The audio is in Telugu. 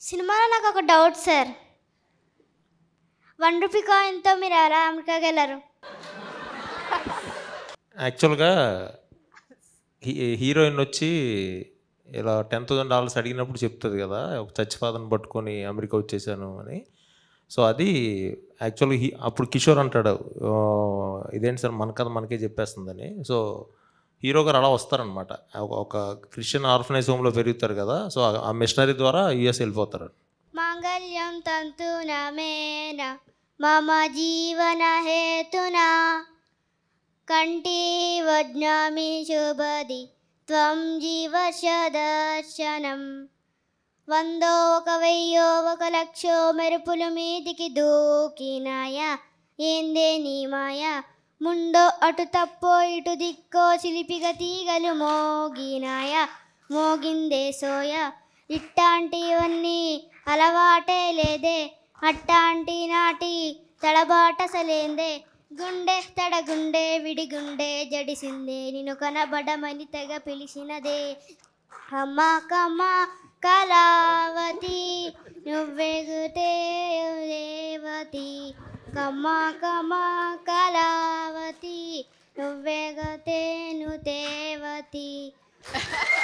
సినిమాలో నాకు ఒక డౌట్ సార్ వన్ రూపీ కాయిన్తో మీరు ఎలా అమెరికాకి వెళ్ళారు యాక్చువల్గా హీ హీరోయిన్ వచ్చి ఇలా టెన్ థౌసండ్ డాలర్స్ అడిగినప్పుడు చెప్తుంది కదా ఒక చర్చ్ ఫాదర్ని పట్టుకొని అమెరికా వచ్చేసాను అని సో అది యాక్చువల్గా హీ అప్పుడు కిషోర్ అంటాడు "ఆ, ఇదేంటి సార్ మన కథ మనకే చెప్పేస్తుందని సో హీరో గారు అలా వస్తారనమాట ఒక- ఒక క్రిస్టియన్ ఆర్ఫనైజ్ హోమ్లో పెరుగుతారు కదా సో ఆ- ఆ మిషనరీ ద్వారా యుఎస్ వెళ్ళిపోతారు మాంగళ్యం తంతున మేన మమ జీవన హేతునా కంఠే వజ్ఞామి శుభది త్వం జీవశ దర్శనం వందో ఒక వెయ్యో ఒక లక్షో మెరుపులు మీదికి దూకినాయా ఏందే నీ మాయ ముండో అటు తప్పో ఇటు దిక్కో చిలిపిగ తీగలు మోగినాయా మోగిందే సోయ ఇట్టాంటివన్నీ అలవాటే లేదే అట్టాంటి నాటి తడబాటసలేందే గుండె తడ గుండె విడి గుండె జడిసిందే నిన్ను కనబడమని తెగ పిలిచినదే అమ్మ కమ్మ కళావతి నువ్వెగుతే దేవతి కమ్మ కమ్మ కళావతి నువ్వెగతే ను దేవతి